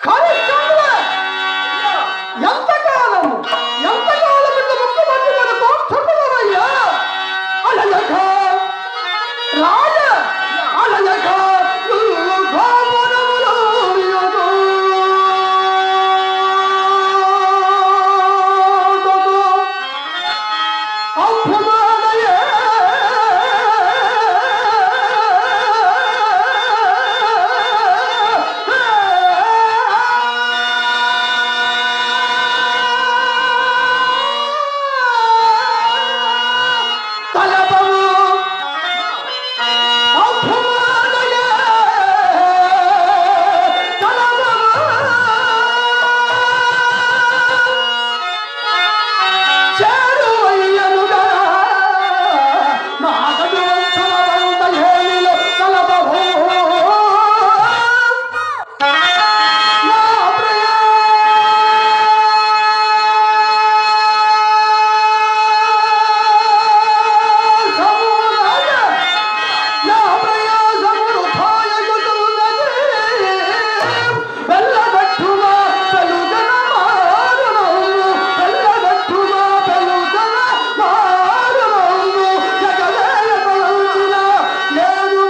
హరిశ్చంద్ర ఎంతకాలము ఎంతకాలం ఇంత ముక్కుబట్టి మనకు చుట్టదరయ్యా అలయక రాజ అలయక గోపురములో వియదు. అభ్యుదయే తలపము అభ్యుదయే తలపము చేరువయ్యనుగా నాగడు వంశమవంత ఏలిలో కలపవు. నా ప్రియ సమురాయ, నా ప్రియ సమురుధాయ యుగమున్నది. వెళ్ళగట్టుమా పెలుగన మారునము, వెళ్ళగట్టుమా పెలుగన మారునము, జగదేయ పలుకున నేను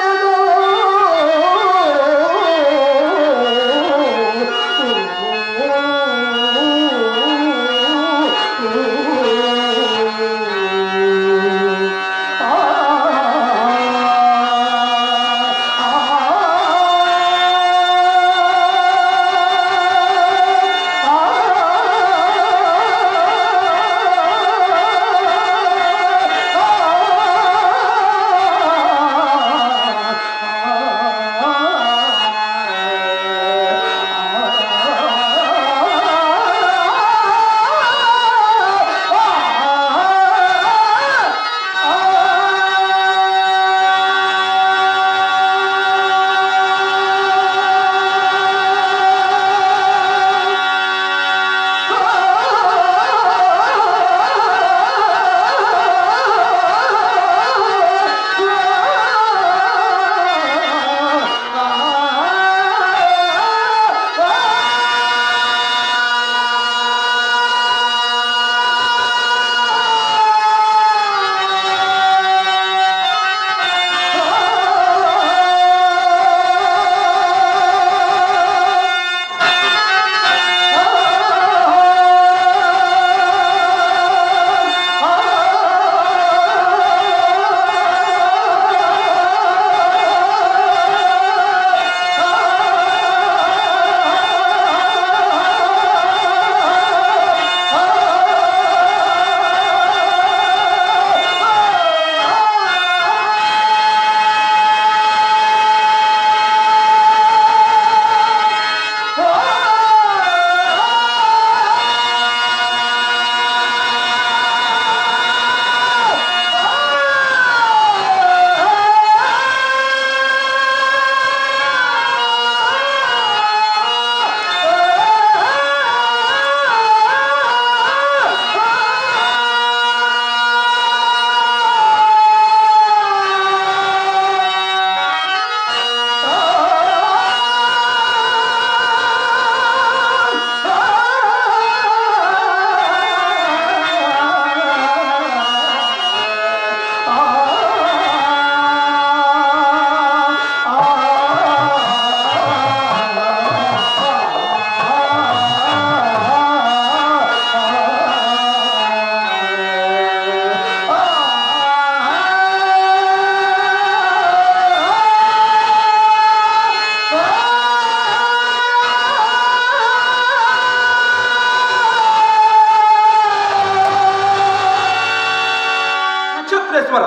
నక్షత్రేశ్వర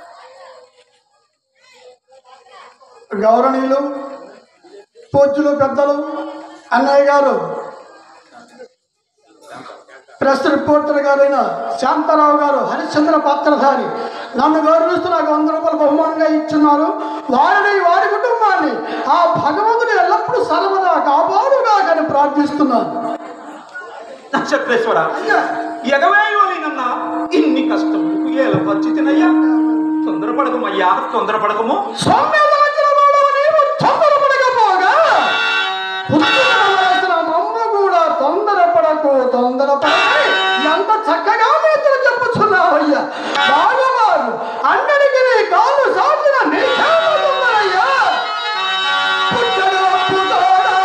గౌరవనీయులు పూజ్యులు పెద్దలు అన్నయ్య గారు ప్రెస్ రిపోర్టర్ గారైన శాంతారావు గారు హరిశ్చంద్ర పాత్రధారి నన్ను గౌరవిస్తూ నాకు వంద రూపాయలు బహుమానంగా ఇచ్చున్నారు వారిని వారి కుటుంబాన్ని ఆ భగవంతుడు ఎల్లప్పుడూ సర్వదా కాపాడుగా అని ప్రార్థిస్తున్నాను నక్షత్రేశ్వర అయ్యా ఎగవేయోలినన్న ఇన్ని కష్టములకు ఏల వచ్చితినయ్యా తొందరపడకమయ్యా తొందరపడకము సౌమ్యత వచ్చిన వాడవు నీవు తొందరపడకపోగా పుత్రుల తొందరపడి ఎంత చక్కగా నీతులు చెప్పుచున్నావయ్యా బాగుమారు అన్నడికి నీ కాళ్ళు సాగిన నీకేమవుతుందయ్యా పుట్టడు పుట్టాడా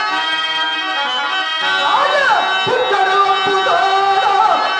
రాజా పుట్టడు పుట్టాడా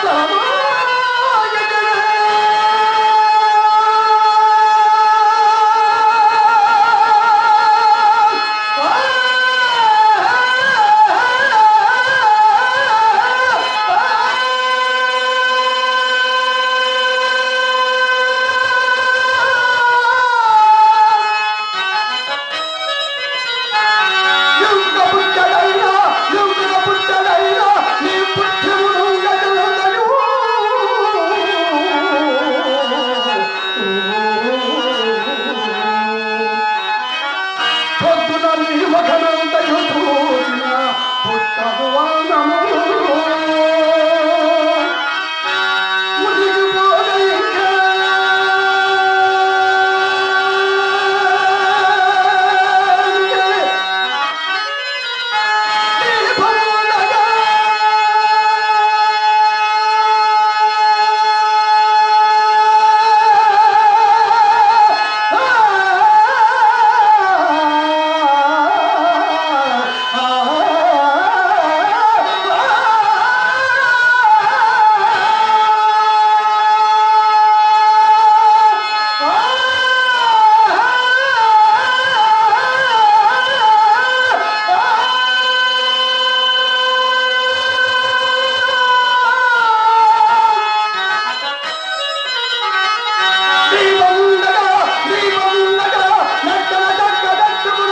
యుగ పుట్టడైనా యుగ పుట్టడైనా నీ పుట్టమును ఎదురుదను పొద్దున నీ ముఖమంత చూసిన పుట్టదు వనము నీవుండగా నీవుండగా నట్టల దక్క దక్కును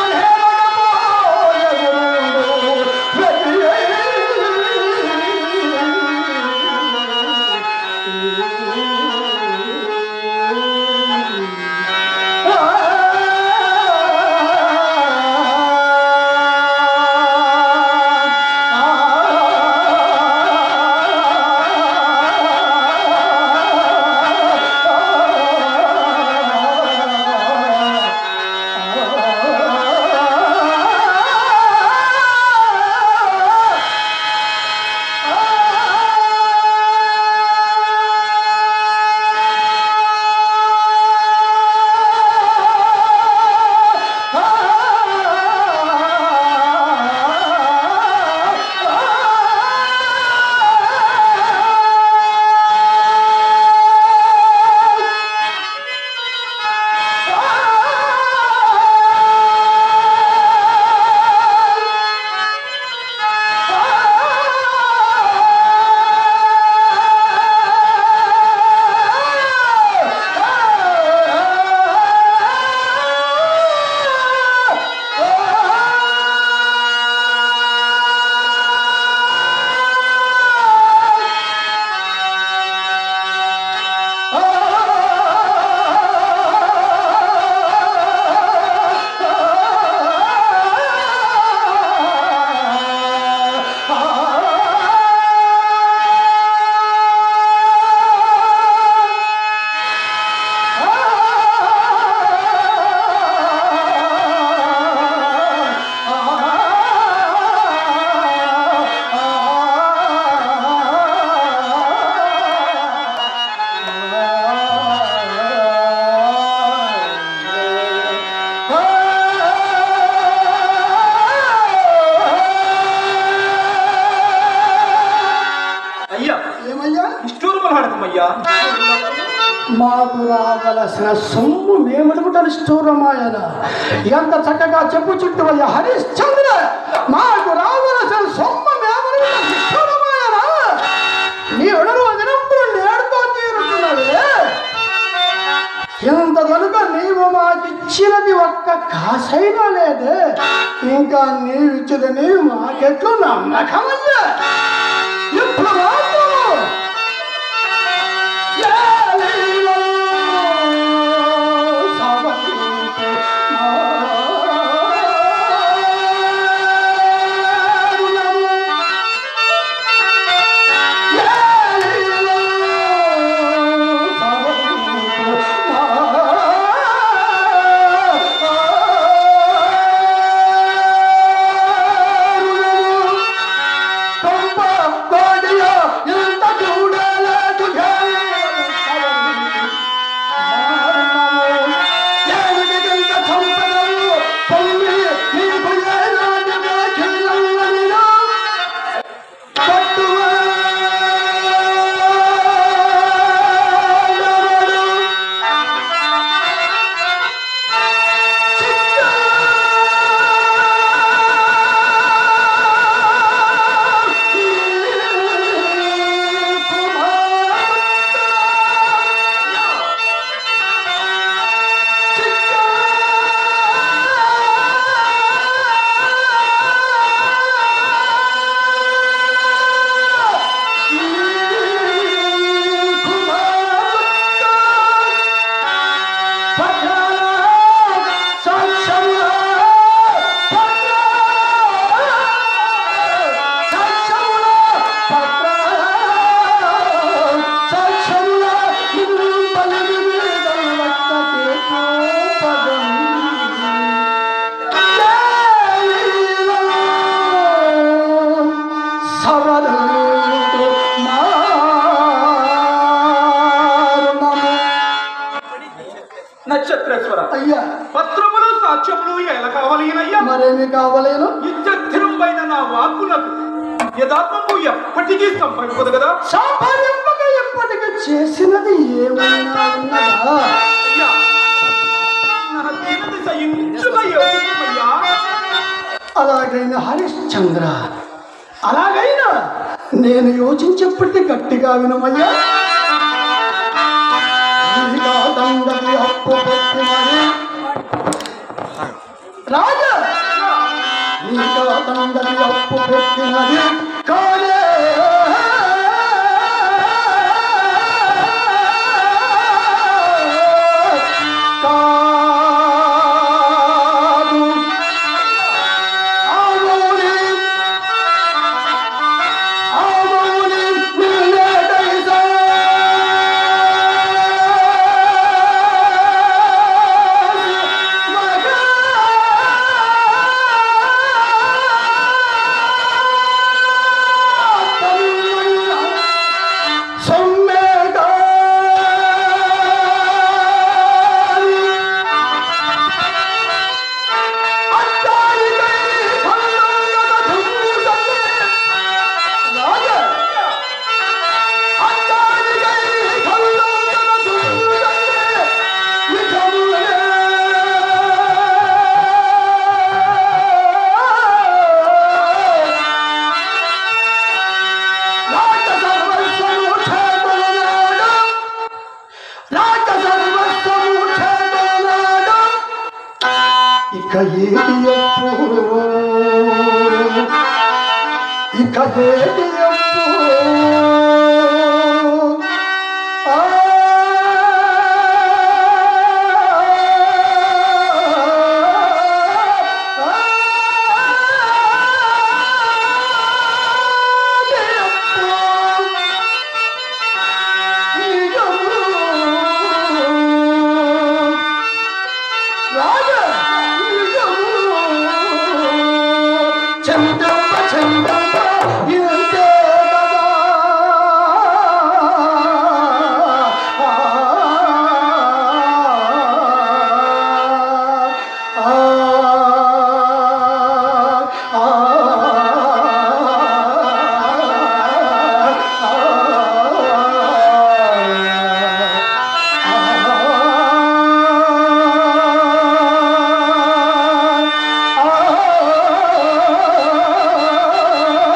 అయ్యా ఏమయ్యా ఇష్టూరు అయ్యా మాకు రావలసిన సొమ్ము మేమడుగుటని స్థూరమాయన ఎంత చక్కగా చెప్పు చుట్టూవయ్యా హరిశ్చంద్ర మాకు రావలసిన సొమ్ము మేమడుగుటని స్థూరమాయన నీ ఒడరు వదినప్పుడు నేడుతో తీరుతున్నవే ఇంత కనుక నీవు మాకిచ్చినది ఒక్క కాసైనా లేదే ఇంకా నీవిచ్చినది మాకెట్లు నమ్మకమయ్యా ఇప్పుడు మాకు ఏలీలో సవరించు నారులము. ఏలీలో సవరించు నారులము. కొంప మరేమి కావలేను ఇచ్చస్థిరంపైన నా వాక్కునకు యథాత్మము ఎప్పటికీ సంభవింపదు కదా సంపాదింపక ఇప్పటికి చేసినది ఏమైనా ఉన్నదా అయ్యా నా దీనది సహించుగా యోచించమయ్యా అలాగైనా హరిశ్చంద్ర అలాగైనా నేను యోచించేప్పటికీ గట్టిగా వినమయ్యా నీకా దండది అప్పు పెట్టినది. రాజా నీకా దండది అప్పు పెట్టినది కాదే కాదు ఆమోని ఆమోని నిన్నడైసా ఇక ఏది అప్పు ఇక ఏది అప్పు ఆ చంద్రమ్మ చంద్రమ్మ ఇంతే కదా ఆ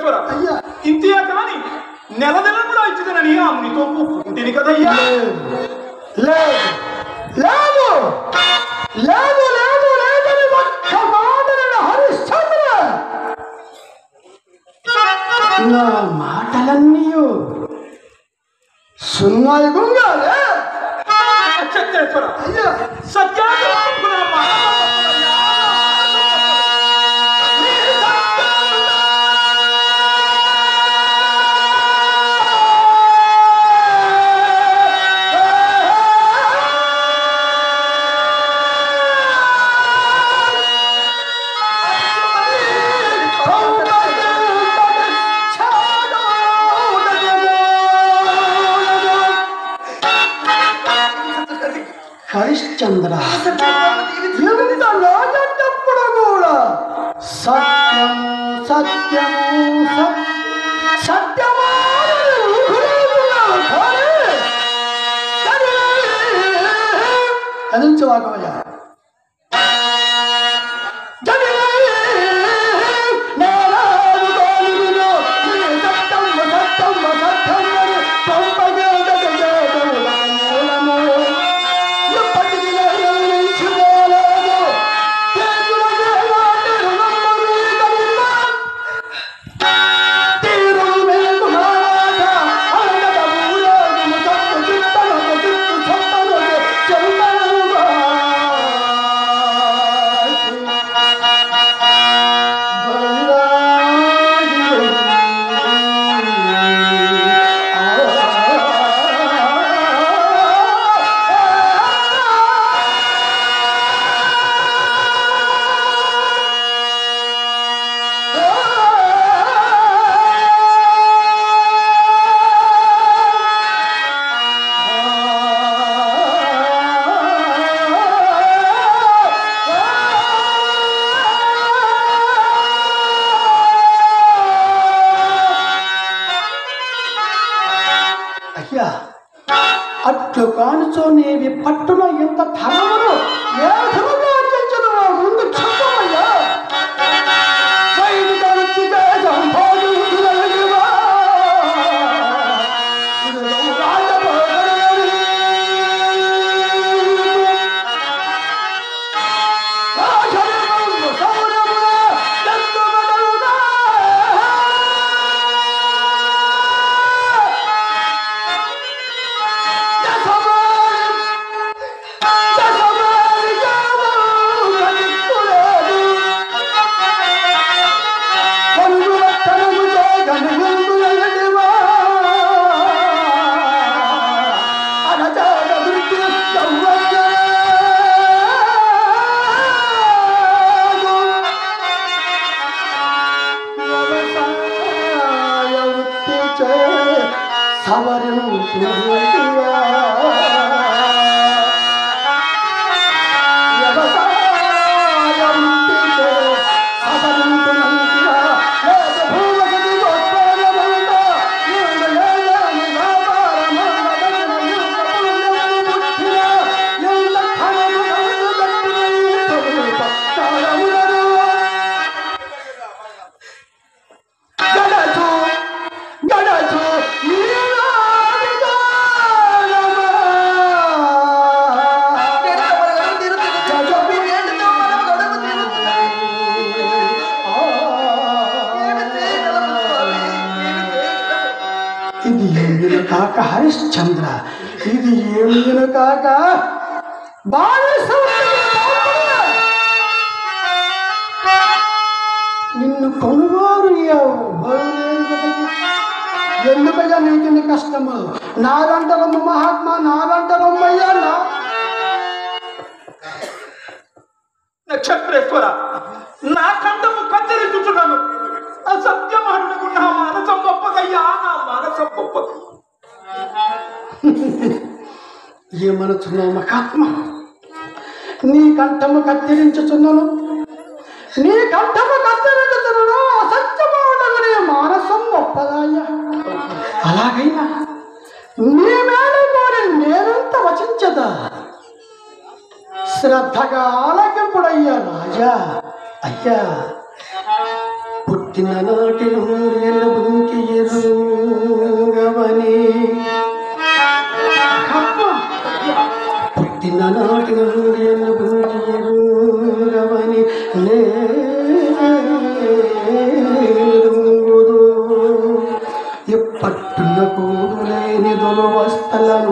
చక్రేశ్వర అయ్యా ఇంతియా కాని నెల నెల కూడా ఇచ్చిందని అమ్మితో ఒప్పుకుంటేని కదయ్యా లేదు లేదు లేదు లేదు లేదు లేదని ఒక్క మాటలను హరిశ్చంద్ర నా మాటలన్నీ సున్నాయి గుంగాలే చక్రేశ్వర అయ్యా సత్యాన్ని ఒప్పుకున్న మాట తప్పదయ్యా. హరిశ్చంద్ర ఎంత లాగేటప్పుడు కూడా సత్యం సత్యము సత్- సత్యమానని ఊపిరేస్తున్నావు కానీ కదిలించవాకమయ్యా అయ్యా అట్లు కానుచో నీవి పట్టున ఎంత ధనమును ఏ ధనము ఆర్జించను ముందు చెప్పమయ్యా వైదిక వృత్తిగా సంపాదించుదలనివా. ఇదిగో రాజభోగములని. రాజరికము సౌరమున ఎత్తుగడలుగా. గడచు గడచు ఇది ఏమిను కాక హరిశ్చంద్ర ఇది ఏమిను కాక బాలసౌందర్య నిన్ను కొనుగోలు ఎవరు ఎందుకయ్యా నీకు ఇన్ని కష్టము నాదంటరమ్మ మహాత్మా నాదంటరమ్మయ్యా నా నక్షత్రేశ్వర నా కంఠము కత్తిరించుచున్నాను అసత్యమానులకు నా మానసం గొప్పదయ్యా నా మానసం గొప్పది ఏమనుచున్నావు మహాత్మ నీ కంఠము కత్తిరించుచున్నాను నీ కంఠము కత్తిరించుచున్నాను అసత్యమాటలు నీ మానసం గొప్పదాయ అలాగైనా నీ మేడ కోరి నేనంత వచించదా శ్రద్ధగా ఆలకింపుడయ్యా రాజా అయ్యా పుట్ట పుట్టిన నాటి నుండి ఎన్నబుంకి ఎరుగవని పుట్టిన నాటి నుండి ఎన్నబుంకి ఎరుగవని నేరుంగుదు ఎప్పట్టున్న కూడు లేని దొలు వస్తలను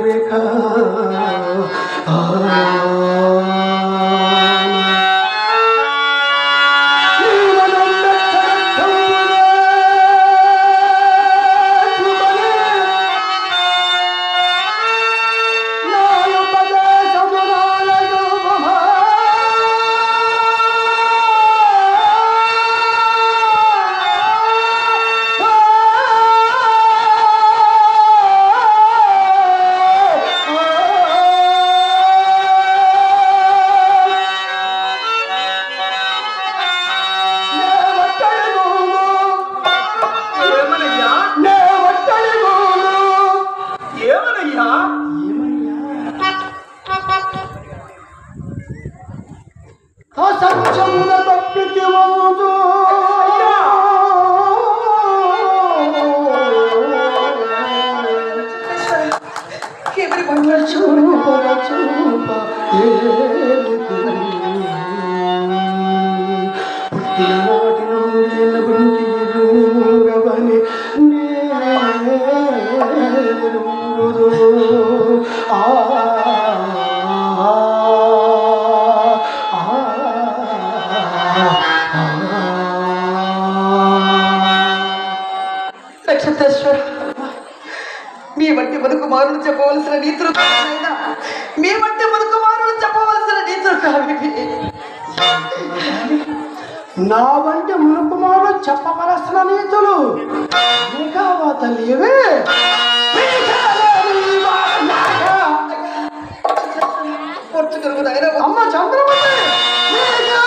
ఏమనయ్యా ఏమనయ్యా అసత్యమున తప్పికి వందు ఎవరి బంగారు చూప చూప పుట్టిన నాటి నుండి ఎన్నబుంటి ఎరుగవని నేరుంగుదు. ఆ నక్షత్రేశ్వర మీ వంటి మనుకు మారులు చెప్పవలసిన నీతులు కాదనైనా మీ వంటి మనుకు మారులు చెప్పవలసిన నీతులు కావివి నా వంటి మునుకుమారు చెప్పవలసిన నీతులు నీకావా తల్లివే పొర్చుగలుగు నాయన అమ్మ చంద్రమతి నీకా.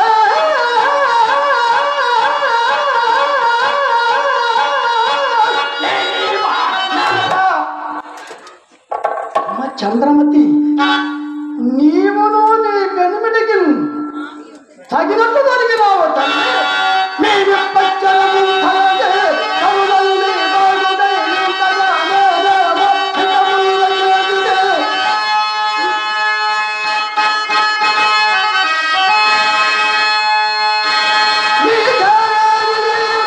అమ్మ చంద్రమతి నీవును నీ పెనుమిడికి తగినట్టు దానికి రావు తల్లి మీ విప్పచ్చలము తలగే కరుణలు నీ బాగుదై నీ కయామేరేమ హితముల చేతిదే. నీ కారణి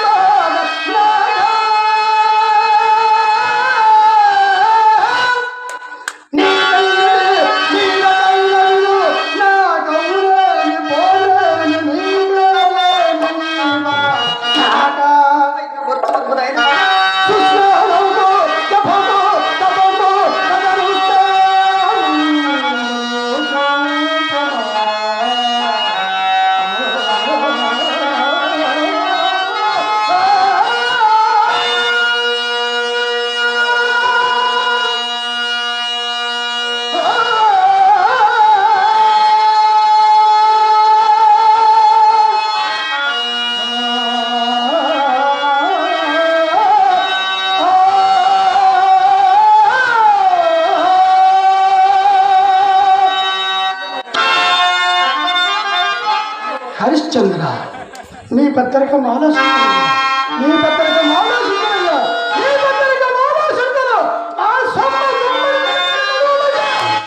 బాలస్నాగా. నీ కళ్ళే నీల కళ్ళను నా కౌలేని పోలేని నీలేని నీవా నాగా. పొర్చుగలుగు నాయన సుస్నారము జపము తపము హరిశ్చంద్ర నీ పెద్దరికం ఆలోచించ నీ పెద్దరికం